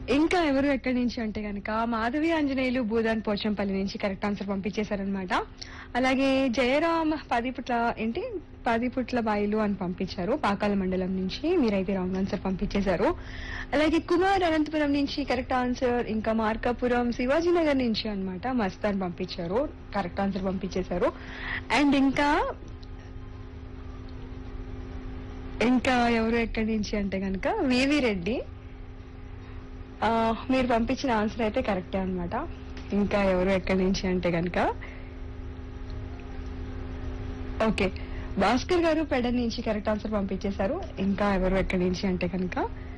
ఇంకా ఎవరు ఎక్కడి నుంచి అంటే కనుక మాధవి ఆంజనేయులు భూదాన్ పోచంపల్లి నుంచి కరెక్ట్ ఆన్సర్ పంపించేశారనమాట అలాగే జయరామ్ పది పుట్ల ఏంటి పది పుట్ల బాయిలు అని పంపించారు పాకాల మండలం నుంచి మీరైతే రాంగ్ ఆన్సర్ పంపించేశారు అలాగే కుమార్ అనంతపురం నుంచి కరెక్ట్ ఆన్సర్ ఇంకా మార్కాపురం శివాజీనగర్ నుంచి అన్నమాట మస్తాన్ పంపించారు కరెక్ట్ ఆన్సర్ పంపించేశారు అండ్ ఇంకా ఇంకా ఎవరు ఎక్కడి నుంచి అంటే కనుక వివి రెడ్డి ఆ, మీరు పంపించిన ఆన్సర్ అయితే కరెక్టే అన్నమాట ఇంకా ఎవరు ఎక్కడి నుంచి అంటే కనుక ఓకే భాస్కర్ గారు పెడ నుంచి కరెక్ట్ ఆన్సర్ పంపించేశారు ఇంకా ఎవరు ఎక్కడి నుంచి అంటే కనుక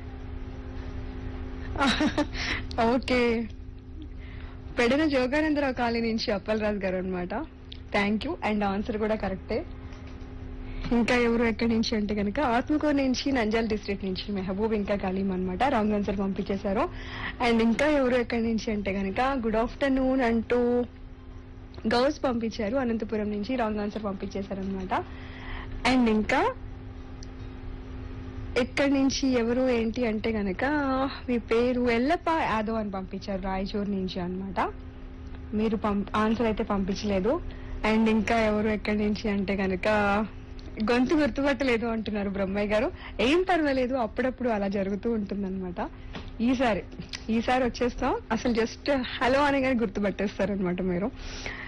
ఓకే పెడన జోగానందరావు కాలనీ నుంచి అప్పలరాజు గారు అన్నమాట థ్యాంక్ యూ అండ్ ఆన్సర్ కూడా కరెక్టే ఇంకా ఎవరు ఎక్కడి నుంచి అంటే కనుక ఆత్మకూరు నుంచి నంజాల్ డిస్ట్రిక్ట్ నుంచి మెహబూబ్ ఇంకా కలీం అనమాట రాంగ్ ఆన్సర్ పంపించేశారు అండ్ ఇంకా ఎవరు ఎక్కడి నుంచి అంటే కనుక గుడ్ ఆఫ్టర్నూన్ అంటూ గౌస్ పంపించారు అనంతపురం నుంచి రాంగ్ ఆన్సర్ పంపించేశారు అనమాట అండ్ ఇంకా ఎక్కడి నుంచి ఎవరు ఏంటి అంటే గనక మీ పేరు ఎల్లప్ప యాదవ్ అని పంపించారు రాయచూరు నుంచి అన్నమాట మీరు ఆన్సర్ అయితే పంపించలేదు అండ్ ఇంకా ఎవరు ఎక్కడి నుంచి అంటే గనక గొంతు గుర్తుపట్టలేదు అంటున్నారు బ్రహ్మయ్య గారు ఏం పర్వాలేదు అప్పుడప్పుడు అలా జరుగుతూ ఉంటుందన్నమాట ఈసారి ఈసారి వచ్చేస్తాం అసలు జస్ట్ హలో అనగానే గుర్తుపట్టేస్తారు అనమాట మీరు